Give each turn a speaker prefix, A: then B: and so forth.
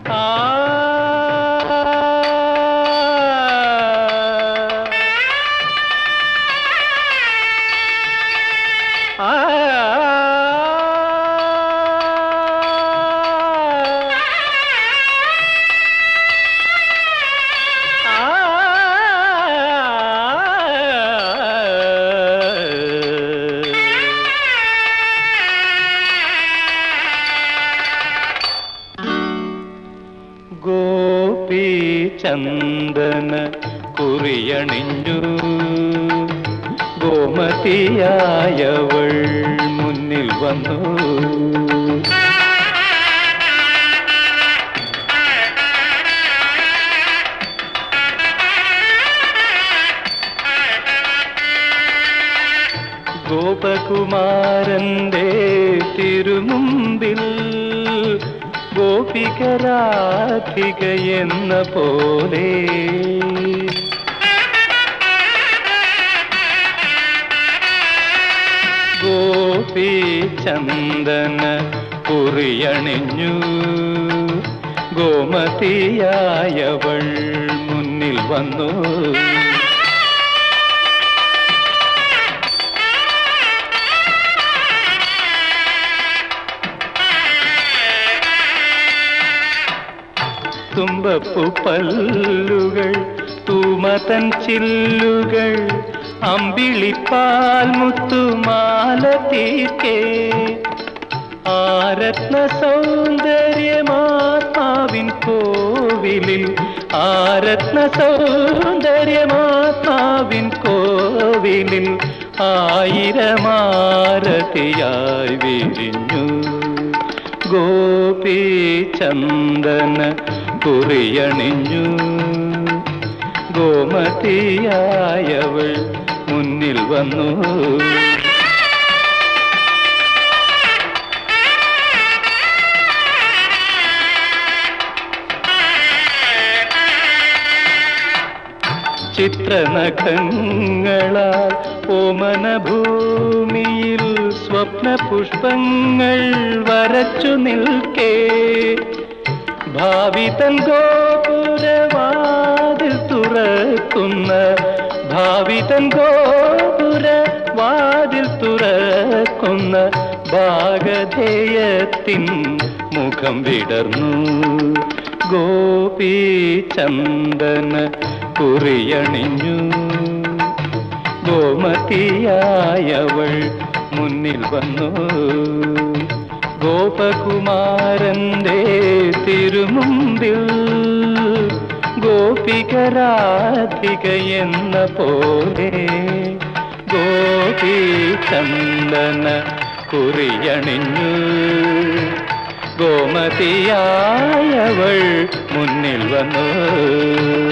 A: ഗോപി ചന്ദന കുറിയണിഞ്ഞു ഗോമതിയായവൾ മുന്നിൽ വന്നു ഗോപകുമാരന്റെ തിരുമുമ്പിൽ ഗോപികരാധിക എന്ന പോലെ ഗോപി ചന്ദന കുറിയണിഞ്ഞു ഗോമതിയായവൾ മുന്നിൽ വന്നു തുമ്പപ്പു പല്ലുകൾ തൂമതൻ ചില്ലുകൾ അമ്പിളിപ്പാൽ മുത്തുമാല തീർക്കേ ആരത്ന സൗന്ദര്യമാത്മാവിൻ കോവിലിൽ ആരത്ന സൗന്ദര്യമാത്മാവിൻ കോവിലിൽ ആയിരമാരതിയായി വിരിഞ്ഞു ഗോപി ചന്ദന കുറിയണിഞ്ഞു ഗോമതിയായവൾ മുന്നിൽ വന്നു ചിത്രനഖങ്ങളാൽ ഓമന ഭൂമിയിൽ സ്വപ്ന പുഷ്പങ്ങൾ വരച്ചു നിൽക്കേ ഭാവിതൻ ഗോപുരവാതിൽ തുറക്കുന്ന ഭാവിതൻ ഗോപുരവാതിൽ തുറക്കുന്ന ഭാഗധേയത്തിൻ മുഖം വിടർന്നു ഗോപി ചന്ദന കുറിയണിഞ്ഞു ഗോമതിയായവൾ മുന്നിൽ വന്നു ഗോപകുമാരന്റെ തിരുമുമ്പിൽ ഗോപികരാധിക എന്ന പോലെ ഗോപി ചന്ദന കുറിയണിഞ്ഞു ഗോമതിയായവൾ മുന്നിൽ വന്നു